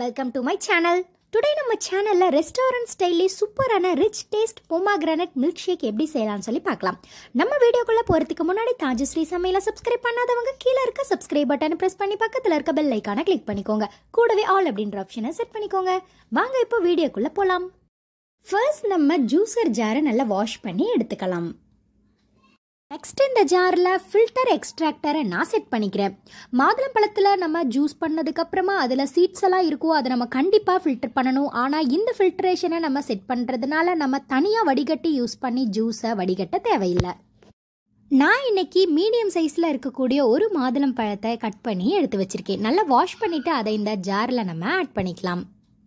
welcome to my channel today நம்ம சேனலில் restaurant ஸ்டைலே சூப்பரான rich taste pomegranate milk shake எப்படி செய்யலாம்னு சொல்லி பார்க்கலாம் நம்ம வீடியோக்குள்ளே போகிறதுக்கு முன்னாடி தாஜஸ்ரீ சமையலை சப்ஸ்கிரைப் பண்ணாதவங்க கீழே இருக்க சப்ஸ்கிரைப் பட்டனை ப்ரெஸ் பண்ணி பக்கத்தில் இருக்க பெல் ஐக்கானை கிளிக் பண்ணிக்கோங்க கூடவே ஆல் அப்படின்ற ஆப்ஷனை செட் பண்ணிக்கோங்க வாங்க இப்போ வீடியோக்குள்ளே போகலாம் ஃபர்ஸ்ட் நம்ம ஜூஸர் ஜாரை நல்லா வாஷ் பண்ணி எடுத்துக்கலாம் நெக்ஸ்ட் இந்த ஜாரில் ஃபில்டர் எக்ஸ்ட்ராக்டரை நான் செட் பண்ணிக்கிறேன் மாதுளம்பழத்தில் நம்ம ஜூஸ் பண்ணதுக்கப்புறமா அதில் சீட்ஸ் எல்லாம் இருக்கும் அதை நம்ம கண்டிப்பாக ஃபில்டர் பண்ணணும் ஆனால் இந்த ஃபில்ட்ரேஷனை நம்ம செட் பண்ணுறதுனால நம்ம தனியாக வடிகட்டி யூஸ் பண்ணி ஜூஸை வடிகட்ட தேவையில்லை நான் இன்னைக்கு மீடியம் சைஸில் இருக்கக்கூடிய ஒரு மாதுளம் பழத்தை கட் பண்ணி எடுத்து வச்சிருக்கேன் நல்லா வாஷ் பண்ணிவிட்டு அதை இந்த ஜாரில் நம்ம ஆட் பண்ணிக்கலாம்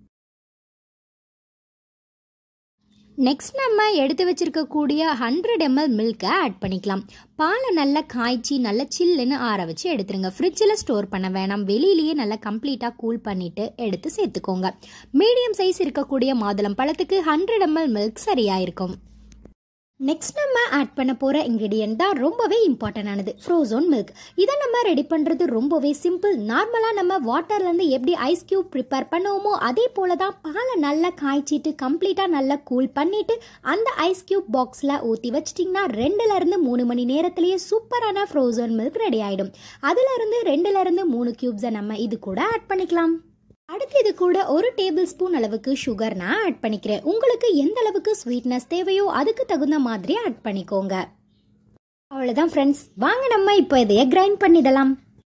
நெக்ஸ்ட் நம்ம எடுத்து வச்சிருக்கக்கூடிய ஹண்ட்ரட் எம்எல் மில்கை ஆட் பண்ணிக்கலாம் பாலை நல்லா காய்ச்சி நல்லா சில்லுன்னு ஆற வச்சு எடுத்துருங்க ஃப்ரிட்ஜில் ஸ்டோர் பண்ண வேணாம் வெளியிலேயே நல்லா கம்ப்ளீட்டாக கூல் பண்ணிவிட்டு எடுத்து சேர்த்துக்கோங்க மீடியம் சைஸ் இருக்கக்கூடிய மாதுளம் பழத்துக்கு ஹண்ட்ரட் எம்எல் மில்க் சரியாக இருக்கும் நெக்ஸ்ட் நம்ம ஆட் பண்ண போகிற இன்க்ரீடியன்ட் தான் ரொம்பவே இம்பார்ட்டண்டானது ஃப்ரோசோன் மில்க் இதை நம்ம ரெடி பண்ணுறது ரொம்பவே சிம்பிள் நார்மலாக நம்ம வாட்டர்லேருந்து எப்படி ஐஸ் க்யூப் ப்ரிப்பேர் பண்ணுவோமோ அதே போல தான் பாலை நல்லா காய்ச்சிட்டு கம்ப்ளீட்டாக நல்லா கூல் பண்ணிவிட்டு அந்த ஐஸ் க்யூப் பாக்ஸில் ஊற்றி வச்சிட்டிங்கன்னா ரெண்டுலேருந்து மூணு மணி நேரத்துலேயே சூப்பரான ஃப்ரோசோன் மில்க் ரெடி ஆகிடும் அதுலேருந்து ரெண்டுலேருந்து மூணு க்யூப்ஸை நம்ம இது கூட ஆட் பண்ணிக்கலாம் அடுத்து இது கூட ஒரு டேபிள் ஸ்பூன் அளவுக்கு சுகர் நான் ஆட் பண்ணிக்கிறேன் உங்களுக்கு எந்த அளவுக்கு ஸ்வீட்னஸ் தேவையோ அதுக்கு தகுந்த மாதிரி ஆட் பண்ணிக்கோங்க அவ்வளோதான் ஃப்ரெண்ட்ஸ் வாங்க நம்ம இப்போ இதைய கிரைண்ட் பண்ணிடலாம்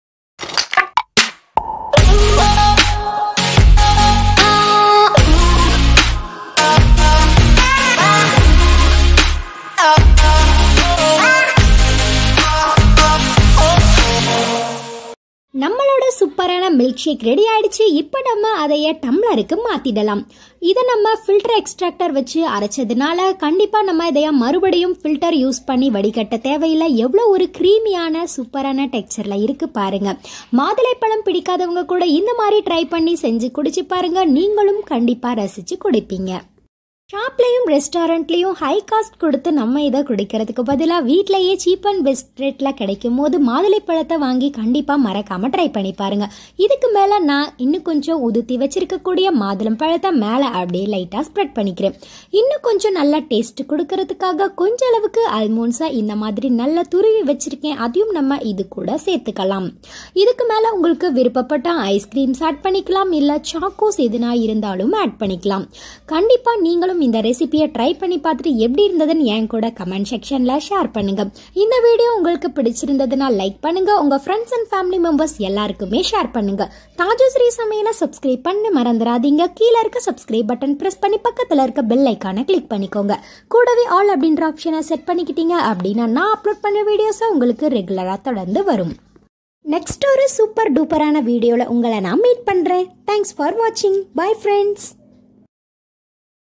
நம்மளோட சூப்பரான மில்க் ஷேக் ரெடி ஆயிடுச்சு இப்போ நம்ம அதைய டம்ளருக்கு மாத்திடலாம் இதை நம்ம ஃபில்டர் எக்ஸ்ட்ராக்டர் வச்சு அரைச்சதுனால கண்டிப்பாக நம்ம இதைய மறுபடியும் ஃபில்டர் யூஸ் பண்ணி வடிகட்ட தேவையில்லை எவ்வளோ ஒரு க்ரீமியான சூப்பரான டெக்ஸ்சரில் இருக்கு பாருங்க மாதுளைப்பழம் பிடிக்காதவங்க கூட இந்த மாதிரி ட்ரை பண்ணி செஞ்சு குடிச்சு பாருங்க நீங்களும் கண்டிப்பாக ரசிச்சு குடிப்பீங்க ஷாப்லேயும் ரெஸ்டாரண்ட்லேயும் ஹை காஸ்ட் கொடுத்து நம்ம இதை குடிக்கிறதுக்கு பதிலாக வீட்டிலேயே சீப் அண்ட் பெஸ்ட் ரேட்டில் கிடைக்கும் போது மாதுளைப்பழத்தை வாங்கி கண்டிப்பாக மறக்காமல் ட்ரை பண்ணி பாருங்கள் இதுக்கு மேலே நான் இன்னும் கொஞ்சம் உதுத்தி வச்சிருக்கக்கூடிய மாதுளம் பழத்தை மேலே அப்படியே லைட்டாக ஸ்ப்ரெட் பண்ணிக்கிறேன் இன்னும் கொஞ்சம் நல்லா டேஸ்ட் கொடுக்கறதுக்காக கொஞ்ச அளவுக்கு அல்மோன்ஸை இந்த மாதிரி நல்லா துருவி வச்சிருக்கேன் அதையும் நம்ம இது கூட சேர்த்துக்கலாம் இதுக்கு மேலே உங்களுக்கு விருப்பப்பட்ட ஐஸ்கிரீம்ஸ் ஆட் பண்ணிக்கலாம் இல்லை சாக்கோஸ் எதுனா இருந்தாலும் ஆட் பண்ணிக்கலாம் கண்டிப்பாக நீங்களும் நீங்களும் இந்த ரெசிபியை ட்ரை பண்ணி பார்த்துட்டு எப்படி இருந்ததுன்னு என் கூட கமெண்ட் செக்ஷனில் ஷேர் பண்ணுங்க இந்த வீடியோ உங்களுக்கு பிடிச்சிருந்ததுன்னா லைக் பண்ணுங்க உங்க ஃப்ரெண்ட்ஸ் அண்ட் ஃபேமிலி மெம்பர்ஸ் எல்லாருக்குமே ஷேர் பண்ணுங்க தாஜுஸ்ரீ சமையலை சப்ஸ்கிரைப் பண்ணி மறந்துடாதீங்க கீழே இருக்க சப்ஸ்கிரைப் பட்டன் பிரஸ் பண்ணி பக்கத்தில் இருக்க பெல் ஐக்கானை கிளிக் பண்ணிக்கோங்க கூடவே ஆல் அப்படின்ற ஆப்ஷனை செட் பண்ணிக்கிட்டீங்க அப்படின்னா நான் அப்லோட் பண்ண வீடியோஸை உங்களுக்கு ரெகுலராக தொடர்ந்து வரும் நெக்ஸ்ட் ஒரு சூப்பர் டூப்பரான வீடியோவில் உங்களை நான் மீட் பண்ணுறேன் தேங்க்ஸ் ஃபார் வாட்சிங் பை ஃப்ரெண்ட்ஸ்